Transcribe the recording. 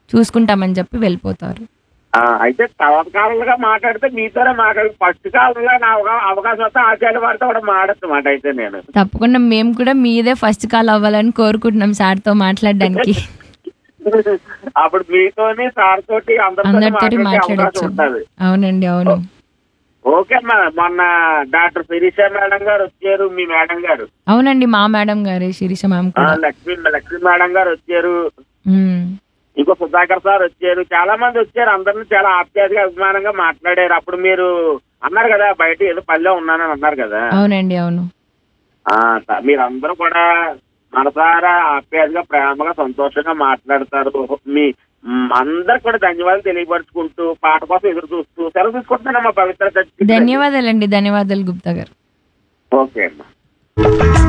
చూసుకుంటామని చెప్పి వెళ్ళిపోతారు ఆ, అయితే తర్వాత కాలంగా మాట్లాడితే మీతోనే మాట్లాడి ఫస్ట్ కాలంలో నా అవగా- అవకాశం వస్తే ఆచార్య వారితో కూడా మాడచ్చు మాట అయితే నేను తప్పకుండా మేము కూడా మీదే ఫస్ట్ కాల్ అవ్వాలని కోరుకుంటున్నాం సార్తో మాట్లాడడానికి అప్పుడు మీతోని సార్ తోటి అందరితో అందరితో మాట్లాడే అవకాశం మాట్లాడచ్చు ఉంటుంది అవునండి అవును ఓకే అమ్మా మొన్న డాక్టర్ శిరీష మేడం గారు వచ్చారు మీ మేడం గారు అవునండి మా మేడం గారే శిరీష మ్యామ్ ఆ, కూడా లక్ష్మి లక్ష్మి మేడం గారు వచ్చారు ఉమ్. ఇంకో సుధాకర్ సార్ వచ్చారు చాలా మంది వచ్చారు అందరిని చాలా ఆప్యాయతగా అభిమానంగా మాట్లాడారు అప్పుడు మీరు అన్నారు కదా బయట ఏదో పల్లె ఉన్నానని అన్నారు కదా అవునండి అవును ఆ త- మీరందరూ కూడా మనసారా ఆప్యాయంగా ప్రేమగా సంతోషంగా మాట్లాడతారు మీ మ్, అందరికి కూడా ధన్యవాదాలు తెలియపరుచుకుంటూ పాట కోసం ఎదురు చూస్తూ సెలవు తీసుకుంటున్నానమ్మా పవిత్ర ధన్యవాదాలండి ధన్యవాదాలు గుప్తా గారు ఓకే అమ్మా